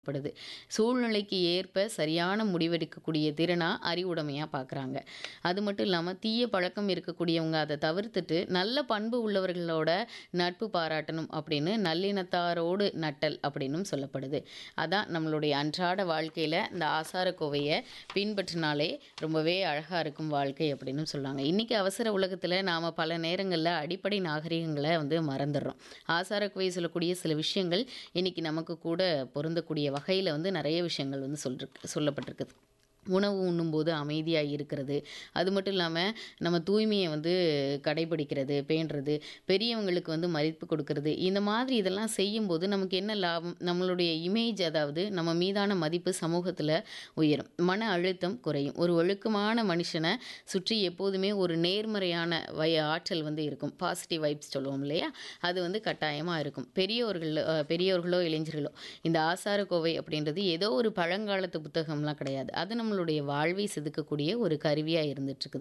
படுது. சூழ்நிலைக்கு ஏற்ப சரியான முடிவெடுக்கக்கூடிய திறனா, அறிவுடைமையா பார்க்குறாங்க. அது மட்டும் இல்லாம தீய பழக்கம் இருக்கக்கூடியவங்க அத தவிர்த்துட்டு, நல்ல பண்பு உள்ளவர்களோட நட்பு பாராட்டணும் அப்படின்னு நல்லினத்தாரோடு நட்டல் அப்படின்னும் சொல்லப்படுது. அதான் நம்மளுடைய அன்றாட வாழ்க்கையில இந்த ஆசாரக்கோவைய பின்பற்றினாலே ரொம்பவே அழகா இருக்கும் வாழ்க்கை அப்படின்னு சொல்லாங்க. இன்னைக்கு அவசர உலகத்துல நாம பல நேரங்கள்ல அடிப்படை நாகரீகங்கள வந்து மறந்துர்றோம். ஆசாரக்கோவை சொல்லக்கூடிய சில விஷயங்கள் இன்னைக்கு நமக்கு கூட பொருந்தக்கூடிய வகையில வந்து நெறைய விஷயங்கள் வந்து சொல்ருக்கு சொல்லப்பட்டிருக்குது. உணவு உண்ணும்போது அமைதியா இருக்கிறது. அது மட்டும் இல்லாம நம்ம தூய்மைய வந்து கடைபிடிக்கிறது, பேணுறது, பெரியவங்களுக்கு வந்து மதிப்பு கொடுக்கறது, இந்த மாதிரி இதெல்லாம் செய்யும்போது நமக்கு என்ன லாபம்? நம்மளுடைய இமேஜ் அதாவது நம்ம மீதான மதிப்பு சமூகத்துல உயரும். மன அழுத்தம் குறையும். ஒரு ஒழுக்கமான மனுஷன சுற்றி எப்போதுமே ஒரு நேர்மறையான வை ஆற்றல் வந்து இருக்கும். பாசிட்டிவ் வைப்ஸ் சொல்லுவோம் இல்லையா? அது வந்து கட்டாயமா இருக்கும். பெரியோர்கள் அ பெரியோர்களோ, இளைஞர்களோ இந்த ஆசாரக்கோவை அப்படின்றது ஏதோ ஒரு பழங்காலத்து புத்தகம்லாம் கிடையாது. அது நம்மளுடைய வாழ்வை செதுக்கக்கூடிய ஒரு கருவியா இருந்துட்டுருக்குது.